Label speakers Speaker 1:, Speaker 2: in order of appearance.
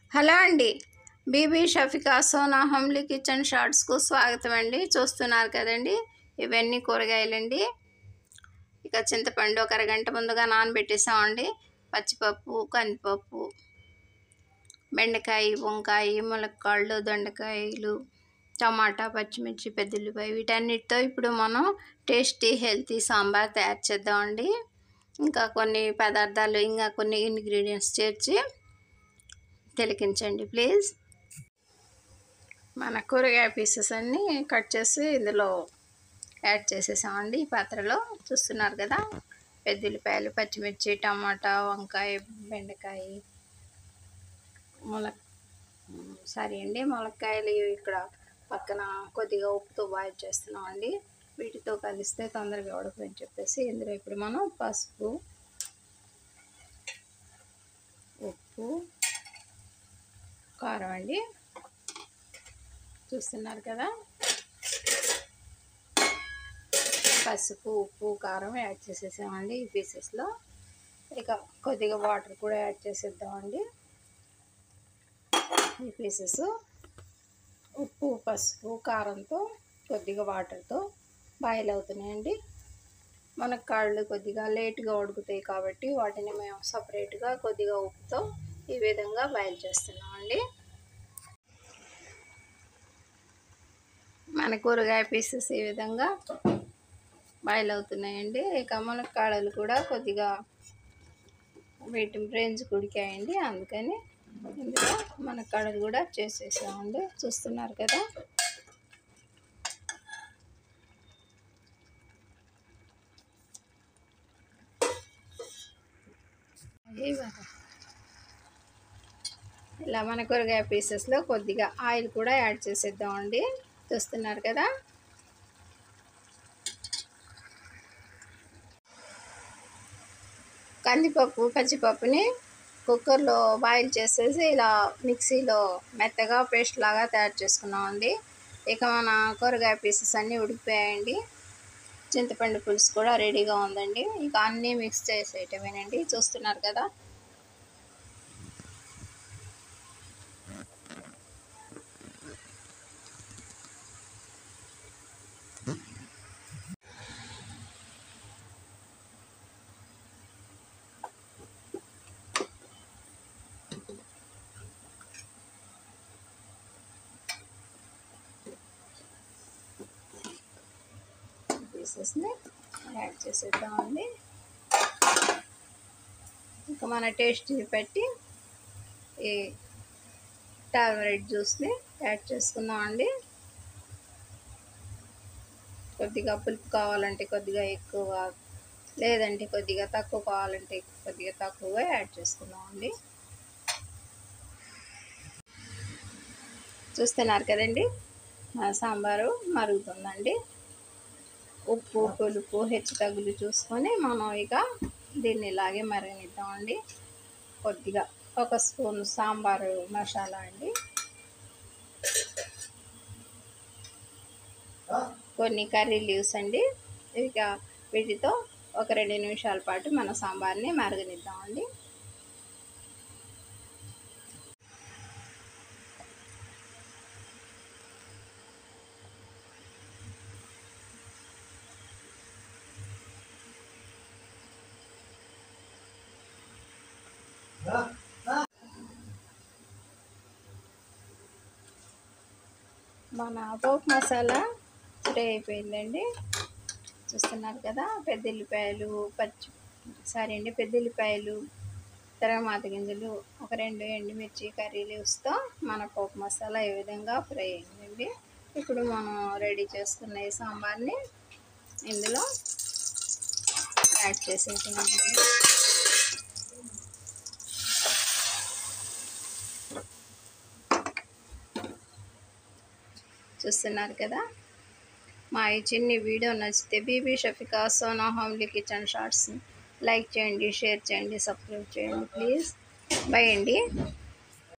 Speaker 1: hello అండి Bibi Shafika Sona homely kitchen షార్ట్స్కు స్వాగతం అండి చూస్తున్నారు కదండి ఇవన్నీ కూరగాయలండి ఇక చింతపండు ఒక అరగంట ముందుగా నానబెట్టేసామండి పచ్చిపప్పు కందిపప్పు బెండకాయ వంకాయ ములక్కాళ్ళు దొండకాయలు టమాటా పచ్చిమిర్చి పెద్దల్లిపాయ వీటన్నిటితో ఇప్పుడు మనం టేస్టీ హెల్తీ సాంబార్ తయారు చేద్దామండి ఇంకా కొన్ని పదార్థాలు ఇంకా కొన్ని ఇంగ్రీడియంట్స్ చేర్చి తిలకించండి ప్లీజ్ మన కూరగాయ పీసెస్ అన్నీ కట్ చేసి ఇందులో యాడ్ చేసేసామండి ఈ పాత్రలో చూస్తున్నారు కదా పెద్దల్లిపాయలు పచ్చిమిర్చి టమాటా వంకాయ బెండకాయ ముల సారీ అండి ములక్కాయలు ఇక్కడ పక్కన కొద్దిగా ఉప్పుతో బాయిల్ చేస్తున్నామండి వీటితో కలిస్తే తొందరగా ఉడకదని చెప్పేసి ఇందులో ఇప్పుడు మనం పసుపు ఉప్పు కారం అండి చూస్తున్నారు కదా పసుపు ఉప్పు కారం యాడ్ చేసేసామండి ఈ పీసెస్లో ఇక కొద్దిగా వాటర్ కూడా యాడ్ చేసేద్దామండి ఈ పీసెస్ ఉప్పు పసుపు కారంతో కొద్దిగా వాటర్తో బాయిల్ అవుతున్నాయండి మనకు కాళ్ళు కొద్దిగా లేట్గా ఉడుకుతాయి కాబట్టి వాటిని మేము సపరేట్గా కొద్దిగా ఉప్పుతో ఈ విధంగా బాయిల్ చేస్తున్నామండి మన కూరగాయ పీసెస్ ఈ విధంగా బాయిల్ అవుతున్నాయండి ఇక మునక్కాడలు కూడా కొద్దిగా వీటి రేంజ్ కుడికాయండి అందుకని ఇందులో మునక్కాడలు కూడా చేసేసామండి చూస్తున్నారు కదా ఇలా మన కూరగాయ పీసెస్లో కొద్దిగా ఆయిల్ కూడా యాడ్ చేసేద్దామండి చూస్తున్నారు కదా కందిపప్పు పచ్చిపప్పుని కుక్కర్లో బాయిల్ చేసేసి ఇలా మిక్సీలో మెత్తగా పేస్ట్ లాగా తయారు చేసుకున్నామండి ఇక మన కూరగాయ పీసెస్ అన్నీ ఉడికిపోయాయండి చింతపండు పులుసు కూడా రెడీగా ఉందండి ఇక అన్నీ మిక్స్ చేసేయటమేనండి చూస్తున్నారు కదా పీసెస్ని యాడ్ చేసేద్దామండి ఇంకా మన టేస్ట్ని పెట్టి ఈ టామరెడ్ జ్యూస్ని యాడ్ చేసుకుందామండి కొద్దిగా పులుపు కావాలంటే కొద్దిగా ఎక్కువ లేదంటే కొద్దిగా తక్కువ కావాలంటే కొద్దిగా తక్కువగా యాడ్ చేసుకుందామండి చూస్తున్నారు కదండి మా సాంబారు మరుగుతుందండి ఉప్పు పులుపు హెచ్చు తగులు చూసుకొని మనం ఇక దీన్ని ఇలాగే మరగనిద్దామండి కొద్దిగా ఒక స్పూన్ సాంబారు మసాలా అండి కొన్ని కర్రీ లీవ్స్ అండి ఇక వీటితో ఒక రెండు నిమిషాల పాటు మన సాంబార్ని మరగనిద్దామండి మన పోపు మసాలా ఫ్రై అయిపోయిందండి చూస్తున్నారు కదా పెద్దల్లిపాయలు పచ్చి సారీ అండి పెద్దల్లిపాయలు తర్వాత గింజలు ఒక రెండు ఎండుమిర్చి కర్రీ లీవ్స్తో మన పోపు మసాలా ఈ విధంగా ఫ్రై అయిందండి ఇప్పుడు మనం రెడీ చేసుకున్న ఈ సాంబార్ని ఇందులో యాడ్ చేసేసామండి చూస్తున్నారు కదా మా ఈ చిన్ని వీడియో నచ్చితే బీబీ షఫికా సోనా హోమ్లీ కిచెన్ షార్ట్స్ని లైక్ చేయండి షేర్ చేయండి సబ్స్క్రైబ్ చేయండి ప్లీజ్ బై అండి